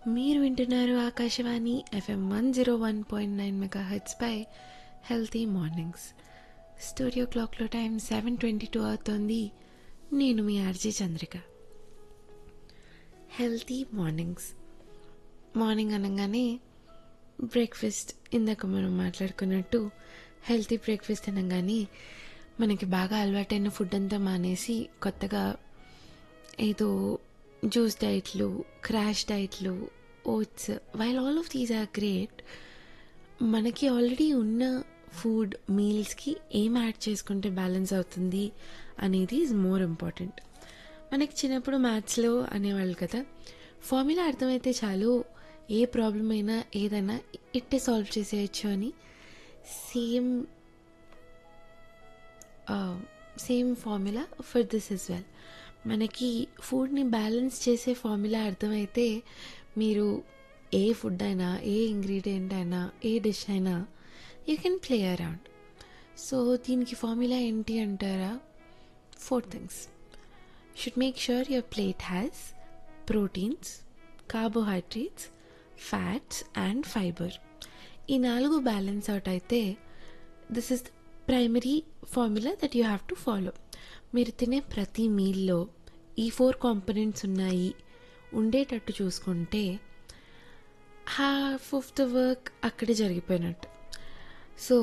మీరు వింటున్నారు Akashvani FM one zero one point nine mega పై హెల్తీ మార్నింగ్స్ స్టూడియో క్లాక్లో టైం సెవెన్ ట్వంటీ టూ అవుతోంది నేను మీ RJ Chandrika healthy mornings morning అనగానే బ్రేక్ఫాస్ట్ ఇందాక మనం మాట్లాడుకున్నట్టు హెల్తీ బ్రేక్ఫాస్ట్ అనగానే మనకి బాగా అలవాటైన ఫుడ్ అంతా మానేసి కొత్తగా ఏదో జ్యూస్ డైట్లు క్రాష్ డైట్లు oats while all of these are great మనకి ఆల్రెడీ ఉన్న ఫుడ్ మీల్స్కి ఏం యాడ్ చేసుకుంటే బ్యాలెన్స్ అవుతుంది అనేది ఈజ్ మోర్ ఇంపార్టెంట్ మనకి చిన్నప్పుడు మ్యాథ్స్లో అనేవాళ్ళు కదా ఫార్ములా అర్థమైతే చాలు ఏ ప్రాబ్లం అయినా ఏదైనా ఇట్టే సాల్వ్ చేసేయచ్చు అని same same formula for this is well మనకి ఫుడ్ని బ్యాలెన్స్ చేసే ఫార్ములా అర్థమైతే మీరు ఏ ఫుడ్ అయినా ఏ ఇంగ్రీడియంట్ అయినా ఏ డిష్ అయినా you can play around so దీనికి ఫార్ములా ఏంటి అంటారా four things should make sure your plate has proteins carbohydrates fats and fibre ఈ నాలుగు బ్యాలెన్స్ అవుట్ అయితే this is primary formula that you have to follow మీరు తినే ప్రతి మీల్లో ఈ ఫోర్ కాంపనెంట్స్ ఉన్నాయి ఉండేటట్టు చూసుకుంటే హాఫ్ ఆఫ్ ద వర్క్ అక్కడే జరిగిపోయినట్టు so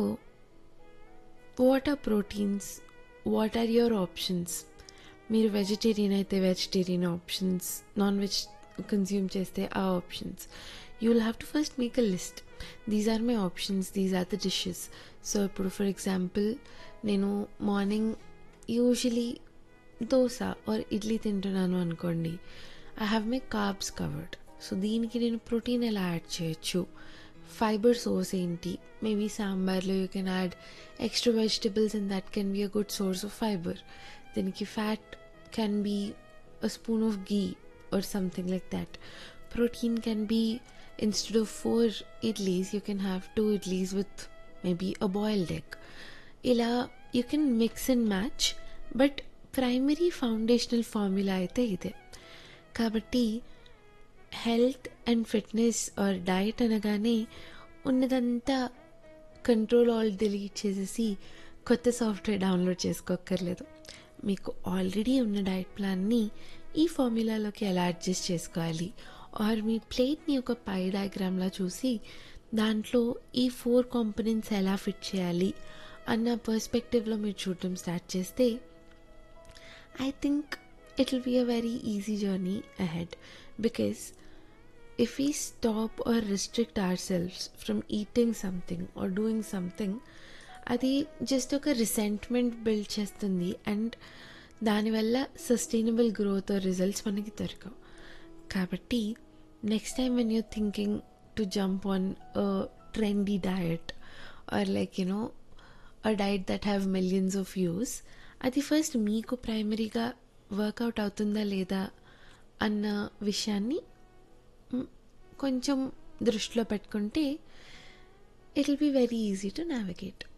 what are proteins what are your options మీరు వెజిటేరియన్ అయితే vegetarian options non veg consume చేస్తే ఆ options you will have to first make a list these are my options these are the dishes so ఇప్పుడు for example నేను morning usually dosa or idli తింటున్నాను అనుకోండి I have my carbs covered so దీనికి నేను protein ఎలా add చేయొచ్చు fibre source ఏంటి maybe సాంబార్లో you can add extra vegetables and that can be a good source of fibre దీనికి fat can be a spoon of ghee or something like that protein can be instead of four idlis you can have two idlis with maybe a boiled egg ఇలా you can mix and match but primary foundational formula అయితే ఇదే కాబట్టి health and fitness or diet అనగానే ఉన్నదంతా control all delete చేసేసి కొత్త software download చేసుకోక్కర్లేదు మీకు already ఉన్న డైట్ ప్లాన్ని ఈ ఫార్ములాలోకి ఎలా అడ్జస్ట్ చేసుకోవాలి ఆర్ మీ ప్లేట్ని ఒక పై డయాగ్రామ్లా చూసి దాంట్లో ఈ ఫోర్ కాంపనెంట్స్ ఎలా ఫిట్ చేయాలి అన్న పర్స్పెక్టివ్లో మీరు చూడటం స్టార్ట్ చేస్తే I think it will be a very easy journey ahead because if we stop or restrict ourselves from eating something or doing something అది జస్ట్ ఒక రిసెంట్మెంట్ బిల్డ్ చేస్తుంది అండ్ దానివల్ల సస్టైనబుల్ గ్రోత్ రిజల్ట్స్ మనకి దొరకవు కాబట్టి next time when you thinking to jump on trendy diet or like you know a diet that have millions of views అది first మీకు ప్రైమరీగా వర్కౌట్ అవుతుందా లేదా అన్న విషయాన్ని కొంచెం దృష్టిలో పెట్టుకుంటే it will be very easy to navigate